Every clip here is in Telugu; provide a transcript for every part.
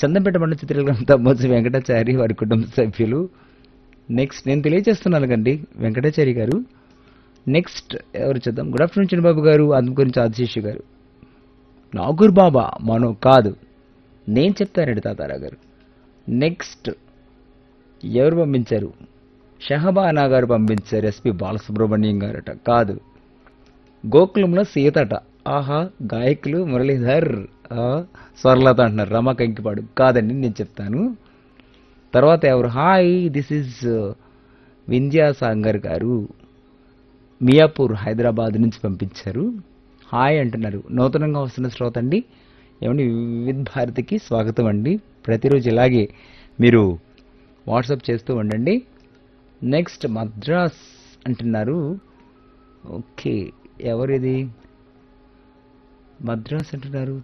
చందంపేట మండల చిత్రగ్రామం తమ్మోజు వెంకటాచారి వారి కుటుంబ సభ్యులు నెక్స్ట్ నేను తెలియజేస్తున్నాను కండి వెంకటాచారి గారు నెక్స్ట్ ఎవరు చూద్దాం గుడ్ ఆఫ్టర్నూన్ చిన్నబాబు గారు అందు గురించి ఆదిశేషు గారు నాగూర్ బాబా మనో కాదు నేను చెప్తానండి తాతారా గారు నెక్స్ట్ ఎవరు పంపించారు షహబానా గారు పంపించారు ఎస్పి బాలసుబ్రహ్మణ్యం గారట కాదు గోకులంలో సీతట ఆహా గాయకులు మురళీధర్ ఆ, స్వర్లత అంటున్నారు రమా కంకిపాడు కాదండి నేను చెప్తాను తర్వాత ఎవరు hi this is Vindhya Sagar garu Miyapur Hyderabad నుంచి పంపించారు హాయ్ అంటున్నారు నూతనంగా వస్తున్న శ్రోత అండి ఏమండి వివిధ భారతికి స్వాగతం అండి ప్రతిరోజు ఇలాగే మీరు వాట్సాప్ చేస్తూ ఉండండి నెక్స్ట్ మద్రాస్ అంటున్నారు ఓకే ఎవరిది మద్రాస్ అంటున్నారు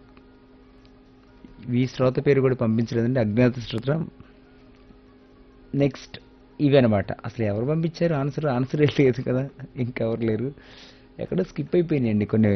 ఈ శ్రోత పేరు కూడా పంపించలేదండి అజ్ఞాత శ్రోత నెక్స్ట్ ఇవి అనమాట అసలు ఎవరు పంపించారు ఆన్సర్ ఆన్సర్ లేదు కదా ఇంకెవరు లేరు ఎక్కడో స్కిప్ అయిపోయినాయండి కొన్ని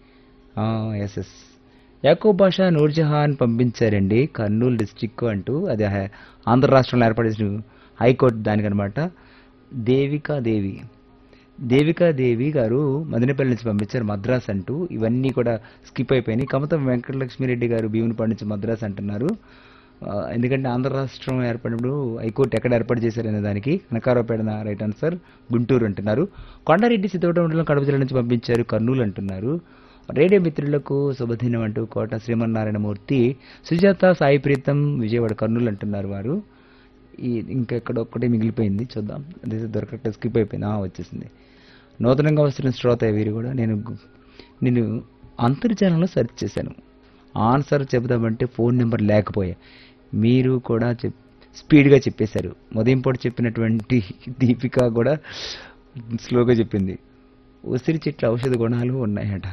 ఎస్ ఎస్ యాకూబ్ బాషా నూర్జహాన్ పంపించారండి కర్నూలు డిస్టిక్ అంటూ అది హై- ఆంధ్ర రాష్ట్రంలో ఏర్పడేసిన హైకోర్టు దానికనమాట దేవికా దేవి దేవికా దేవి గారు మదనపల్లి నుంచి పంపించారు మద్రాస్ అంటూ ఇవన్నీ కూడా స్కిప్ అయిపోయినాయి కమతం వెంకటలక్ష్మిరెడ్డి గారు భీమునిపాడు నుంచి మద్రాస్ అంటున్నారు ఆ, ఎందుకంటే ఆంధ్ర రాష్ట్రం ఏర్పడినప్పుడు హైకోర్టు ఎక్కడ ఏర్పాటు చేశారనే దానికి కనకారావుపేట రైట్ ఆన్సర్ గుంటూరు అంటున్నారు కొండారెడ్డి సిద్ధోట మండలం కడప జిల్లా నుంచి పంపించారు కర్నూలు అంటున్నారు రేడియో మిత్రులకు శుభదినం అంటూ కోట శ్రీమన్నారాయణమూర్తి సుజాత సాయి ప్రీతం విజయవాడ కర్నూలు అంటున్నారు వారు ఈ ఇంకా ఎక్కడ ఒక్కటే మిగిలిపోయింది చూద్దాం అదే దొరకట్లేదు స్కిప్ అయిపోయింది ఆ, వచ్చేసింది నూతనంగా వస్తున్న శ్రోత వీరు కూడా నేను గు- నేను అంతర్జాలంలో సెర్చ్ చేశాను ఆన్సర్ చెబుదామంటే ఫోన్ నెంబర్ లేకపోయా మీరు కూడా చెప్ స్పీడ్గా చెప్పేశారు ఉదయం పూట చెప్పినటువంటి దీపిక కూడా స్లోగా చెప్పింది ఉసిరి చెట్ల ఔషధ గుణాలు ఉన్నాయట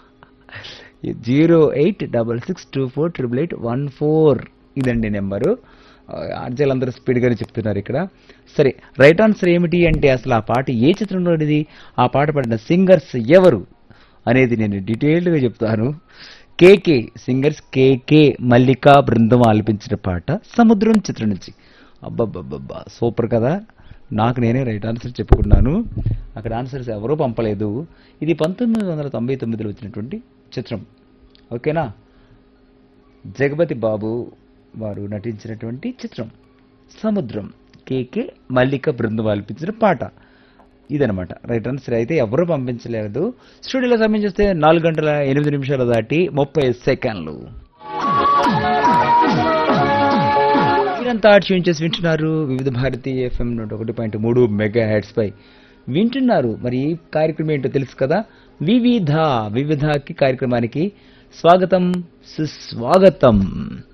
zero eight double six two four triple eight one four ఇదండి నెంబరు ఆర్జల్ అందరూ స్పీడ్గానే చెప్తున్నారు ఇక్కడ సరే రైట్ ఆన్సర్ ఏమిటి అంటే అసలు ఆ పాట ఏ చిత్రంలోనిది ఆ పాట పాడిన సింగర్స్ ఎవరు అనేది నేను డీటెయిల్డ్గా చెప్తాను కేకే సింగర్స్ కేకే మల్లికా బృందం ఆలపించిన పాట సముద్రం చిత్రం నుంచి అబ్బబ్బబ్బబ్బా సూపర్ కదా నాకు నేనే రైట్ ఆన్సర్ చెప్పుకున్నాను అక్కడ ఆన్సర్స్ ఎవరూ పంపలేదు ఇది పంతొమ్మిది వందల తొంభై తొమ్మిదిలో వచ్చినటువంటి చిత్రం ఓకేనా జగపతి బాబు వారు నటించినటువంటి చిత్రం సముద్రం కేకే మల్లిక బృందం ఆలపించిన పాట ఇదనమాట రైట్ ఆన్సర్ అయితే ఎవరు పంపించలేదు స్టూడియోలో సమయం చూస్తే నాలుగు గంటల ఎనిమిది నిమిషాలు దాటి ముప్పై సెకండ్లు మీరంతా ట్యూన్ చేసి వింటున్నారు వివిధ భారతి ఎఫ్ఎం నూట ఒకటి పాయింట్ మూడు మెగా హెడ్స్ పై వింటున్నారు మరి ఈ కార్యక్రమం ఏంటో తెలుసు కదా వివిధ వివిధకి కార్యక్రమానికి స్వాగతం సుస్వాగతం